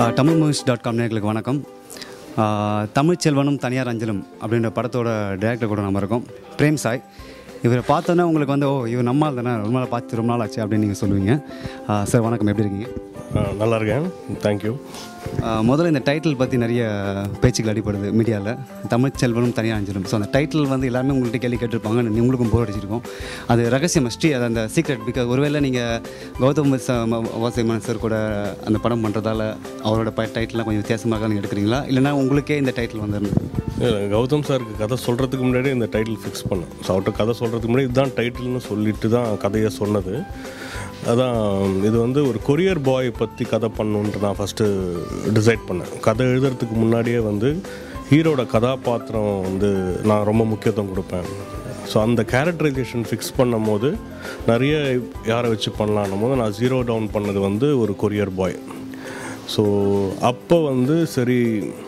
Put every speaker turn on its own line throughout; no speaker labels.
Tamil movies dot com நேர்களுக்கு வணக்கம் ஆஹ் தமிழ் செல்வனும் தனியார் அஞ்சலும் அப்படின்ற படத்தோட டேரக்டர் கூட நம்ம இருக்கோம் பிரேம் சாய் இவரை பார்த்தோன்னே உங்களுக்கு வந்து ஓ இவர் நம்மால் தானே ரொம்ப நாள் பார்த்து ரொம்ப நாள் ஆச்சு அப்படின்னு நீங்கள் சொல்லுவீங்க ஆஹ் சார் வணக்கம் எப்படி இருக்கீங்க
ஆ, நல்லா இருக்கேன் தேங்க்யூ
ஆஹ் முதல்ல இந்த டைட்டில் பற்றி நிறைய பேச்சுக்கள் அடிப்படுது மீடியாவில் தமிழ் செல்வனும் தனியார் அஞ்சலும் ஸோ அந்த டைட்டில் வந்து எல்லாருமே உங்கள்கிட்ட கேள்வி கேட்டிருப்பாங்க நீ- உங்களுக்கும் போர் அடிச்சிருக்கும் அது ரகசியம் ஹிஸ்ட்ரி அது அந்த சீக்ரெட் பிகாஸ் ஒருவேளை நீங்கள் கௌதம் வாசிமன் சார் கூட அந்த படம் பண்ணுறதால அவரோட ப டைட்டில்லாம் கொஞ்சம் வித்தியாசமாக நீங்கள் எடுக்கிறீங்களா இல்லைனா உங்களுக்கே இந்த டைட்டில் வந்துருந்தது
இல்ல, கௌதம் சாருக்கு கதை சொல்கிறதுக்கு முன்னாடியே இந்த டைட்டில் ஃபிக்ஸ் பண்ணேன் ஸோ அவர்கிட்ட கதை சொல்கிறதுக்கு முன்னாடி இதுதான் டைட்டில்னு சொல்லிட்டு தான் கதையை சொன்னது அதான் இது வந்து ஒரு கொரியர் பாய் பற்றி கதை பண்ணணுன்ட்டு நான் ஃபஸ்ட்டு டிசைட் பண்ணேன் கதை எழுதுறதுக்கு முன்னாடியே வந்து ஹீரோட கதாபாத்திரம் வந்து நான் ரொம்ப முக்கியத்துவம் கொடுப்பேன் ஸோ அந்த கேரக்டரைசேஷன் ஃபிக்ஸ் பண்ணும் போது நிறைய யாரை வச்சு பண்ணலான்னும் போது நான் ஜீரோ டவுன் பண்ணது வந்து ஒரு கொரியர் பாய் ஸோ அப்போ வந்து சரி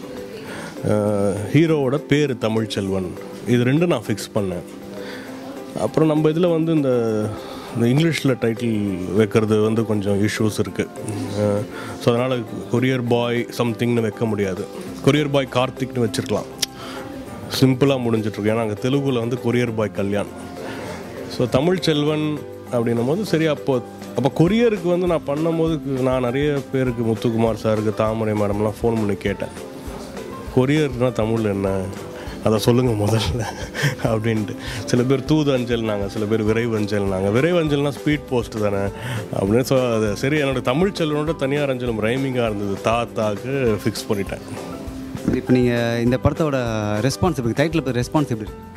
அஹ், ஹீரோவோட பேர் தமிழ்ச்செல்வன் இது ரெண்டும் நான் ஃபிக்ஸ் பண்ணேன் அப்புறம் நம்ம இதில் வந்து இந்த இந்த இங்கிலீஷில் டைட்டில் வைக்கிறது வந்து கொஞ்சம் இஷ்யூஸ் இருக்குது ஸோ அதனால் கொரியர் பாய் சம்திங்னு வைக்க முடியாது கொரியர் பாய் கார்த்திக்னு வச்சுருக்கலாம் சிம்பிளாக முடிஞ்சிட்ருக்கு ஏன்னா அங்கே தெலுங்குல வந்து courier boy Kalyan so Tamil Selvan அப்படின்னும் போது சரி அப்போ அப்போ கொரியருக்கு வந்து நான் பண்ணும்போது நான் நிறைய பேருக்கு முத்துக்குமார் சாருக்கு தாமரை மேடம்லாம் ஃபோன் பண்ணி கேட்டேன் கொரியர்னா தமிழ் என்ன அதை சொல்லுங்கள் முதல்ல அப்படின்ட்டு சில பேர் தூது அஞ்சல்னாங்க சில பேர் விரைவு அஞ்சல்னாங்க விரைவு அஞ்சல்னா ஸ்பீட் போஸ்ட் தானே அப்படின்னு ஸோ அது சரி என்னோட தமிழ் செல்வனோட தனியார் அஞ்சலும் ரைமிங்காக இருந்தது தா தாக்கு ஃபிக்ஸ் பண்ணிட்டேன்
இப்போ நீங்கள் இந்த படத்தோட ரெஸ்பான்ஸ் எப்படி டைட்டில் ரெஸ்பான்ஸ் எப்படி இருக்கு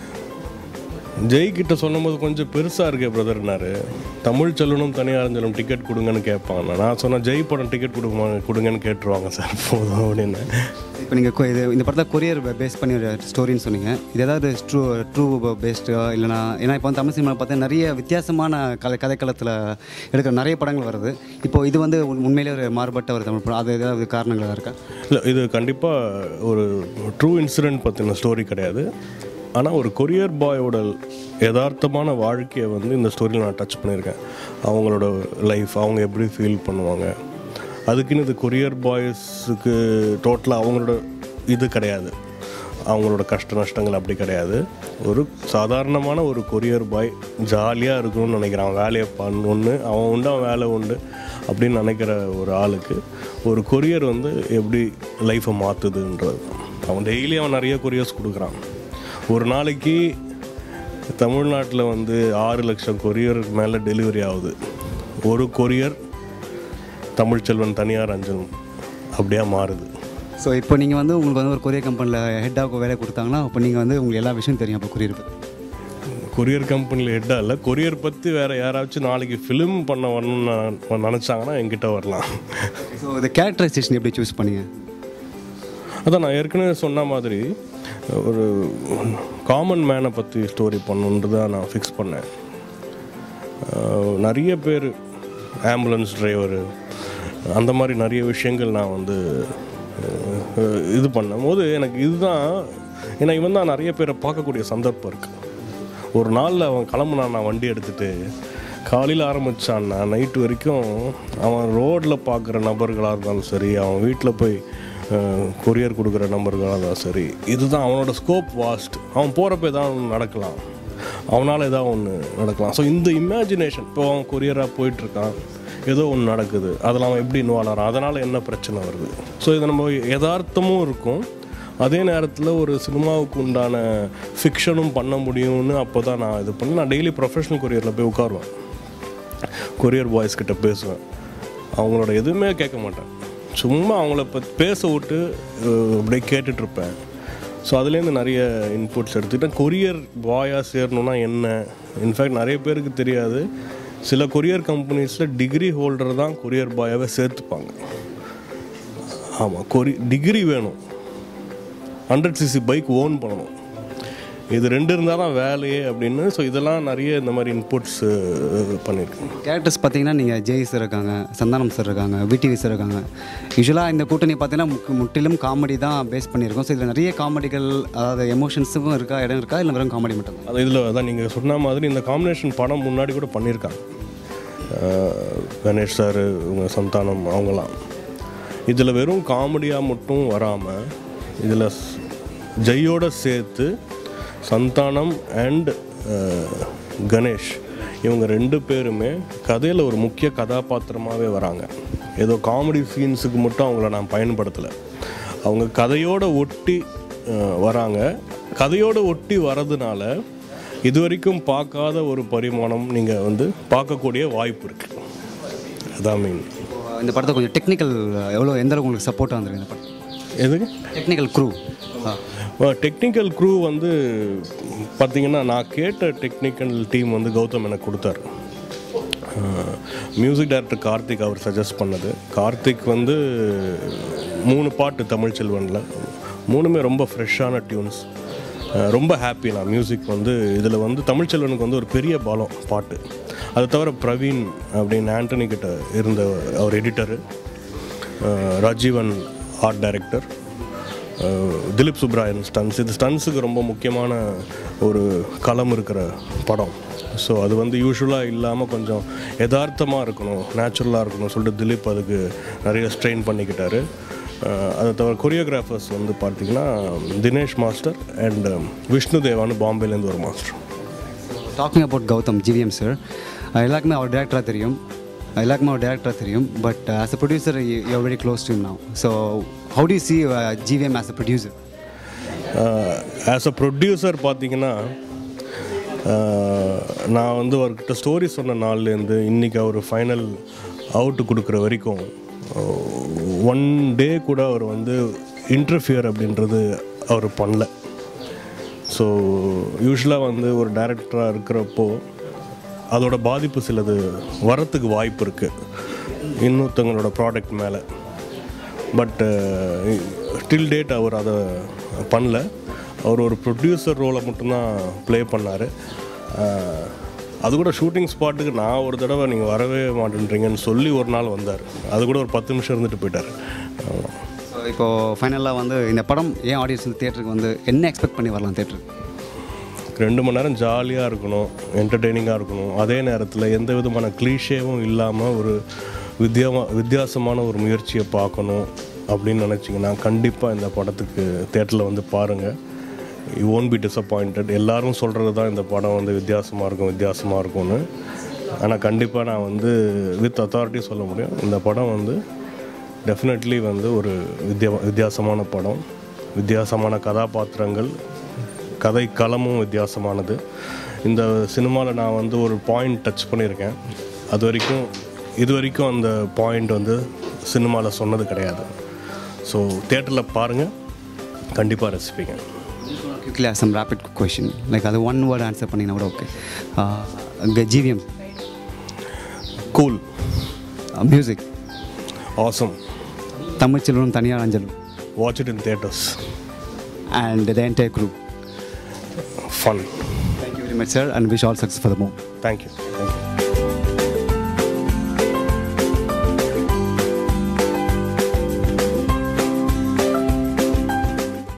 ஜெய் கிட்ட சொன்னபோது கொஞ்சம் பெருசாக இருக்கே பிரதர்னாரு தமிழ் செல்வனும் தனியார் அஞ்சலும் டிக்கெட் கொடுங்கன்னு கேட்பாங்க நான் சொன்னேன் ஜெய் படம் டிக்கெட் கொடுங்க கொடுங்கன்னு கேட்டுருவாங்க சார் போதும் அப்படின்னு
இப்போ நீங்கள் இது இந்த படத்தை கொரியர் பேஸ் பண்ணி ஒரு ஸ்டோரின்னு சொன்னீங்க இது ஏதாவது ட்ரூ ட்ரூ பேஸ்டு இல்லைனா ஏன்னா இப்போ வந்து தமிழ் சினிமா பார்த்தா நிறைய வித்தியாசமான கதை கதைக்களத்தில் எடுக்கிற நிறைய படங்கள் வருது இப்போ இது வந்து உண்- உண்மையிலே ஒரு மாறுபட்ட ஒரு தமிழ் படம் அது ஏதாவது காரணங்களாக இருக்கா
இல்லை இது கண்டிப்பாக ஒரு ட்ரூ இன்சிடென்ட் பற்றின ஸ்டோரி கிடையாது ஆனால் ஒரு கொரியர் பாயோட யதார்த்தமான வாழ்க்கையை வந்து இந்த ஸ்டோரியில் நான் டச் பண்ணியிருக்கேன் அவங்களோட லைஃப் அவங்க எப்படி ஃபீல் பண்ணுவாங்க அதுக்குன்னு இது கொரியர் பாய்ஸுக்கு டோட்டலாக அவங்களோட இது கிடையாது அவங்களோட கஷ்ட நஷ்டங்கள் அப்படி கிடையாது ஒரு சாதாரணமான ஒரு கொரியர் பாய் ஜாலியாக இருக்கணும்னு நினைக்கிறான் அவன் வேலையை பண்ணணுன்னு அவன் உண்டு அவன் வேலை உண்டு அப்படின்னு நினைக்கிற ஒரு ஆளுக்கு ஒரு கொரியர் வந்து எப்படி லைஃப்பை மாற்றுதுன்றது அவன் டெய்லி அவன் நிறைய கொரியர்ஸ் கொடுக்குறான் ஒரு நாளைக்கு தமிழ்நாட்டில் வந்து ஆறு லட்சம் கொரியருக்கு மேலே டெலிவரி ஆகுது ஒரு கொரியர் தமிழ்ச்செல்வன் தனியார் அஞ்சலும் அப்படியே மாறுது
ஸோ இப்போ நீங்கள் வந்து உங்களுக்கு வந்து ஒரு கொரியர் கம்பெனியில் ஹெட்டாக வேலை கொடுத்தாங்கன்னா அப்போ நீங்கள் வந்து உங்களுக்கு எல்லா விஷயம் தெரியும் அப்போ கொரியர் பற்றி
கொரியர் கம்பெனியில் ஹெட்டாக இல்லை கொரியர் பற்றி வேறு யாராச்சும் நாளைக்கு ஃபிலிம் பண்ண வரணும்னு நான் நினச்சாங்கன்னா என்கிட்ட வரலாம்
ஸோ இந்த கேரக்டரைசேஷன் எப்படி சூஸ் பண்ணீங்க
அதான் நான் ஏற்கனவே சொன்ன மாதிரி ஒரு காமன் மேனை பற்றி ஸ்டோரி பண்ணணுன்றதை நான் ஃபிக்ஸ் பண்ணேன் அஹ் நிறைய பேர் ஆம்புலன்ஸ் டிரைவரு அந்த மாதிரி நிறைய விஷயங்கள் நான் வந்து அஹ், இது பண்ணும்போது எனக்கு இதுதான் ஏன்னா இவன் தான் நிறைய பேரை பார்க்கக்கூடிய சந்தர்ப்பம் இருக்குது ஒரு நாளில் அவன் கிளம்புனான் நான் வண்டி எடுத்துகிட்டு காலையில் ஆரம்பித்தான்னா நைட்டு வரைக்கும் அவன் ரோட்டில் பார்க்குற நபர்களாக இருந்தாலும் சரி அவன் வீட்டில் போய் கொரியர் கொடுக்குற நம்பர்களாக இருந்தாலும் சரி இதுதான் அவனோட ஸ்கோப் வாஸ்ட் அவன் போகிறப்ப ஏதாவது ஒன்று நடக்கலாம் அவனால் ஏதாவது ஒன்று நடக்கலாம் ஸோ இந்த இமேஜினேஷன் இப்போ அவன் கொரியராக போயிட்டுருக்கான் ஏதோ ஒன்று நடக்குது அதில் அவன் எப்படி இன்வால்வ் ஆகிறான் அதனால் என்ன பிரச்சனை வருது ஸோ இது நம்ம யதார்த்தமும் இருக்கும் அதே நேரத்தில் ஒரு சினிமாவுக்கு உண்டான ஃபிக்ஷனும் பண்ண முடியும்னு அப்போ தான் நான் இது பண்ணி நான் டெய்லி ப்ரொஃபஷனல் கொரியரில் போய் உட்காருவேன் கொரியர் பாய்ஸ் கிட்ட பேசுவேன் அவங்களோட எதுவுமே கேட்க மாட்டேன் சும்மா அவங்கள பற்றி பேச விட்டு அஹ், அப்படியே கேட்டுட்ருப்பேன் ஸோ அதுலேருந்து நிறைய இன்புட்ஸ் எடுத்துக்கிட்டேன் கொரியர் பாயாக சேரணும்னா என்ன இன்ஃபேக்ட் நிறைய பேருக்கு தெரியாது சில கொரியர் கம்பெனிஸில் டிகிரி ஹோல்டர் தான் கொரியர் பாயாகவே சேர்த்துப்பாங்க ஆமாம் கொரி டிகிரி வேணும் ஹண்ட்ரட் சிசி பைக் ஓன் பண்ணணும் இது ரெண்டு இருந்தால் தான் வேலையே அப்படின்னு ஸோ இதெல்லாம் நிறைய இந்த மாதிரி இன்புட்ஸ் பண்ணியிருக்கேன்
கேரக்டர்ஸ் பார்த்தீங்கன்னா நீங்கள் ஜெய் சார் இருக்காங்க சந்தானம் சார் இருக்காங்க விடிவி சார் இருக்காங்க யூஸ்வலாக இந்த கூட்டணி பார்த்தீங்கன்னா முக்கு- முற்றிலும் காமெடி தான் பேஸ் பண்ணியிருக்கோம் ஸோ இதில் நிறைய காமெடிகள் அதாவது எமோஷன்ஸும் இருக்கா இடம் இருக்கா இல்லை வெறும் காமெடி மட்டும்
அது இதில் அதான் நீங்கள் சொன்ன மாதிரி இந்த காம்பினேஷன் படம் முன்னாடி கூட பண்ணியிருக்காங்க அஹ் கணேஷ் சார் இவங்க சந்தானம் அவங்களாம் இதில் வெறும் காமெடியாக மட்டும் வராமல் இதில் ஜெய்யோட சேர்த்து சந்தானம் அண்ட் கணேஷ் இவங்க ரெண்டு பேருமே கதையில் ஒரு முக்கிய கதாபாத்திரமாகவே வராங்க ஏதோ காமெடி சீன்ஸுக்கு மட்டும் அவங்கள நான் பயன்படுத்தலை அவங்க கதையோட ஒட்டி அஹ், வராங்க கதையோட ஒட்டி வரதுனால இது வரைக்கும் பார்க்காத ஒரு பரிமாணம் நீங்கள் வந்து பார்க்கக்கூடிய வாய்ப்பு இருக்குது அதான் மீன்
இந்த படத்தை கொஞ்சம் டெக்னிக்கல் எவ்வளோ எந்த அளவுக்கு உங்களுக்கு சப்போர்ட்டாக வந்திருக்கு இந்த படம்
எதுக்கு
டெக்னிக்கல் க்ரூ
டெக்னிக்கல் க்ரூ வந்து பார்த்தீங்கன்னா நான் கேட்ட டெக்னிக்கல் டீம் வந்து கௌதம் எனக்கு கொடுத்தாரு மியூசிக் டைரக்டர் கார்த்திக் அவர் சஜஸ்ட் பண்ணது கார்த்திக் வந்து மூணு பாட்டு தமிழ் செல்வனில் மூணுமே ரொம்ப ஃப்ரெஷ்ஷான டியூன்ஸ் ரொம்ப ஹாப்பி நான் மியூசிக் வந்து இதில் வந்து தமிழ் செல்வனுக்கு வந்து ஒரு பெரிய பலம் பாட்டு அது தவிர பிரவீன் அப்படின்னு ஆண்டனி கிட்ட இருந்த அவர் editor Rajeevan art director ah Dilip Subbarayan stunts இது ஸ்டன்ஸுக்கு ரொம்ப முக்கியமான ஒரு களம் இருக்கிற படம் ஸோ அது வந்து யூஸ்வலாக இல்லாமல் கொஞ்சம் யதார்த்தமாக இருக்கணும் நேச்சுரலாக இருக்கணும் சொல்லிட்டு திலீப் அதுக்கு நிறைய ஸ்ட்ரெயின் பண்ணிக்கிட்டாரு அஹ் அதை தவிர கொரியோகிராஃபர்ஸ் வந்து பார்த்திங்கன்னா தினேஷ் மாஸ்டர் அண்ட் விஷ்ணு தேவான்னு பாம்பேலேருந்து ஒரு master
talking about Gautham GVM sir எல்லாருக்குமே அவர் டேரக்டராக தெரியும் எல்லாருக்குமே அவர் டேரக்டராக தெரியும் but as a producer you very close to now so how to see GVM as a producer
as a producer பார்த்தீங்கன்னா அஹ், நான் வந்து அவர்கிட்ட ஸ்டோரி சொன்ன நாள்லேருந்து இன்றைக்கி அவர் ஃபைனல் அவுட்டு கொடுக்குற வரைக்கும் ஒன் டே கூட அவர் வந்து இன்டர்ஃபியர் அப்படின்றது அவர் பண்ணல ஸோ யூஸ்வலாக வந்து ஒரு டைரக்டராக இருக்கிறப்போ அதோட பாதிப்பு சிலது வரத்துக்கு வாய்ப்பு இருக்குது இன்னொருத்தவங்களோட ப்ராடக்ட் மேலே பட் டில் டேட் அவர் அதை பண்ணல அவர் ஒரு ப்ரொடியூசர் ரோலை மட்டும்தான் ப்ளே பண்ணார் அது கூட ஷூட்டிங் ஸ்பாட்டுக்கு நான் ஒரு தடவை நீங்கள் வரவே மாட்டேன்றீங்கன்னு சொல்லி ஒரு நாள் வந்தார் அது கூட ஒரு பத்து நிமிஷம் இருந்துட்டு போயிட்டார் ஆமா.
ஸோ இப்போது ஃபைனலாக வந்து இந்த படம் ஏன் ஆடியன்ஸ் வந்து தேட்டருக்கு வந்து என்ன எக்ஸ்பெக்ட் பண்ணி வரலாம் தேட்டருக்கு
ரெண்டு மணி நேரம் ஜாலியாக இருக்கணும் என்டர்டெய்னிங்காக இருக்கணும் அதே நேரத்தில் எந்த விதமான க்ளீஷேவும் இல்லாமல் ஒரு வித்தியாம வித்தியாசமான ஒரு முயற்சியை பார்க்கணும் அப்படின்னு நினச்சிங்கன்னா கண்டிப்பாக இந்த படத்துக்கு தேட்டரில் வந்து பாருங்கள் யூ ஓன்ட் பி டிசப்பாயிண்டட் எல்லாரும் சொல்கிறது தான் இந்த படம் வந்து வித்தியாசமாக இருக்கும் வித்தியாசமாக இருக்கும்னு ஆனால் கண்டிப்பாக நான் வந்து வித் அத்தாரிட்டி சொல்ல முடியும் இந்த படம் வந்து டெஃபினெட்லி வந்து ஒரு வித்தியா வித்தியாசமான படம் வித்தியாசமான கதாபாத்திரங்கள் கதை களமும் வித்தியாசமானது இந்த சினிமாவில் நான் வந்து ஒரு பாயிண்ட் டச் பண்ணியிருக்கேன் அது வரைக்கும் இது வரைக்கும் அந்த பாயிண்ட் வந்து சினிமாவில் சொன்னது கிடையாது ஸோ தேட்டரில் பாருங்கள் கண்டிப்பாக ரசிப்பீங்க
quickly some rapid question like அது ஒன் வேர்ட் ஆன்சர் பண்ணிங்கன்னா கூட okay GVM
cool
music
awesome
Tamil செல்வனும் தனியார் அஞ்சலும்
watch it in theatres
and the entire group
fun
thank you very much sir and wish all success for the movie
thank you thank you